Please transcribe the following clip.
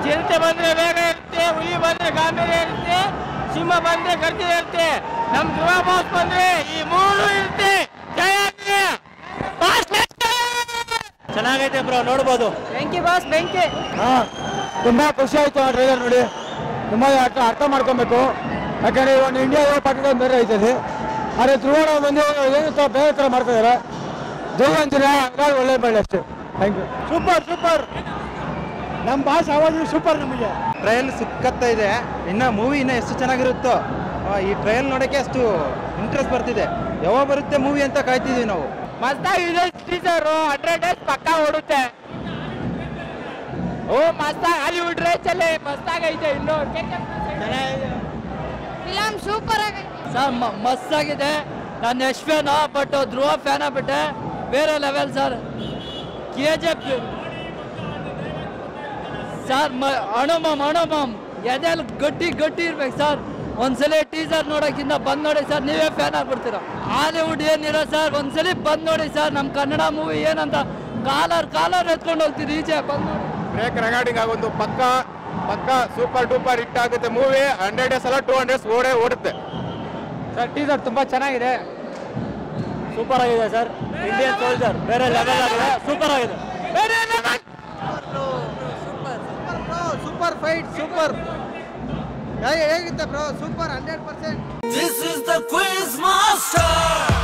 ಚಿರತೆ ಬಂದ್ರೆ ಬೇಗ ಇರುತ್ತೆ ಹುಲಿ ಬಂದ್ರೆ ಗಾಂಭೀರ್ಯ ಇರುತ್ತೆ ಸಿಂಹ ಬಂದ್ರೆ ಗರ್ಜನೆ ಇರುತ್ತೆ ನಮ್ ಧ್ರುವ ಬಾಸ್ ಬಂದ್ರೆ ಈ ಮೂರು ಇರುತ್ತೆ ಜಯ ಜಯ. ಬಾಸ್ ಚೆನ್ನಾಗೈತೆ ಬ್ರೋ ನೋಡ್ಬೋದು ಬೆಂಕಿ ಬಾಸ್ ಬೆಂಕಿ ಹಾಂ ತುಂಬ ಖುಷಿ ಆಯಿತು ಆ ಟ್ರೈಲರ್ ನೋಡಿ ತುಂಬ ಅರ್ಥ ಅರ್ಥ ಮಾಡ್ಕೊಬೇಕು ಯಾಕಂದರೆ ಒಂದು ಇಂಡಿಯಾ ಪಾಕಿಸ್ತಾನ ಬೇರೆ ಐತದೆ ಆದರೆ ಧ್ರುವಣ ಬಂದು ಏನು ತ- ಬೇರೆ ಥರ ಮಾಡ್ತಾ ಇದ್ದಾರೆ ಜೈ ಅಂತೀರ ಹಂಗಾಗಿ ಒಳ್ಳೆ ಬೆಳೆ ಅಷ್ಟೇ ಥ್ಯಾಂಕ್ ಯು ಸೂಪರ್ ಸೂಪರ್ ನಮ್ಮ ಭಾಷೆ ಆವಾಜು ಸೂಪರ್ ನಮಗೆ ಟ್ರಯಲ್ ಸಿಕ್ಕತ್ತ ಇದೆ ಇನ್ನ ಮೂವಿ ಇನ್ನ ಎಷ್ಟು ಚೆನ್ನಾಗಿರುತ್ತೋ ಆ, ಈ ಟ್ರಯಲ್ ನೋಡಕ್ಕೆ ಅಷ್ಟು ಇಂಟ್ರೆಸ್ಟ್ ಬರ್ತಿದೆ ಯಾವಾಗ ಬರುತ್ತೆ ಮೂವಿ ಅಂತ ಕಾಯ್ತಿದೀವಿ ನಾವು ಮಸ್ತಾಗಿದೆ ಟೀಚರ್ ಹಂಡ್ರೆಡ್ ಡೇಸ್ ಪಕ್ಕ ಓಡುತ್ತೆ ಓ ಮಸ್ತಾಗಿ ಹಾಲಿವುಡ್ ರೇಸ್ ಅಲ್ಲಿ ಮಸ್ತಾಗೈತೆ ಇನ್ನು ಫಿಲಮ್ ಸೂಪರ್ ಆಗೈತೆ ಸರ್ ಮಸ್ತ್ ಆಗಿದೆ ನಾನು Yash fan but Dhruva fan ಆಗ್ಬಿಟ್ಟೆ ಬೇರೆ level sir K G F sir ಮ ಅಣುಮಮ್ ಅಣುಮಮ್ ಎದೆಲ್ ಗಟ್ಟಿ ಗಟ್ಟಿ ಇರ್ಬೇಕು ಸರ್ ಒಂದ್ಸಲಿ ಟೀಸರ್ ನೋಡೋಕ್ಕಿಂತ ಬಂದ್ ನೋಡಿ ಸರ್ ನೀವೇ ಫ್ಯಾನ್ ಆಗ್ಬಿಡ್ತೀರ ಹಾಲಿವುಡ್ ಏನಿರೋ ಸರ್ ಒಂದ್ಸಲಿ ಬಂದ್ ನೋಡಿ ಸರ್ ನಮ್ಮ ಕನ್ನಡ ಮೂವಿ ಏನಂತ ಕಾಲರ್ ಕಾಲರ್ ಎತ್ಕೊಂಡು ಹೋಗ್ತೀರಿ ಈಚೆ ಬಂದ್ ನೋಡಿ ಬ್ರೇಕ್ ರೆಗಾರ್ಡಿಂಗ್ ಆಗೊಂದು ಪಕ್ಕ ಪಕ್ಕ ಸೂಪರ್ ಡೂಪರ್ ಹಿಟ್ ಆಗುತ್ತೆ ಮೂವಿ ಹಂಡ್ರೆಡ್ ಡೇಸ್ ಅಲ್ಲ ಟೂ ಹಂಡ್ರೆಡ್ಸ್ ಓಡೇ ಓಡುತ್ತೆ ಸರ್ ಟೀಸರ್ ತುಂಬ ಚೆನ್ನಾಗಿದೆ ಸೂಪರ್ ಆಗಿದೆ ಸರ್ ಇಂಡಿಯನ್ ಸೋಲ್ಜರ್ ಬೇರೆ ಲೆವೆಲ್ ಆಗಿದೆ ಸೂಪರ್ ಆಗಿದೆ ಸೂಪರ್ ಫೈಟ್ ಸೂಪರ್ ಹೇಗಿತ್ತೆ bro super hundred percent This is the quiz master.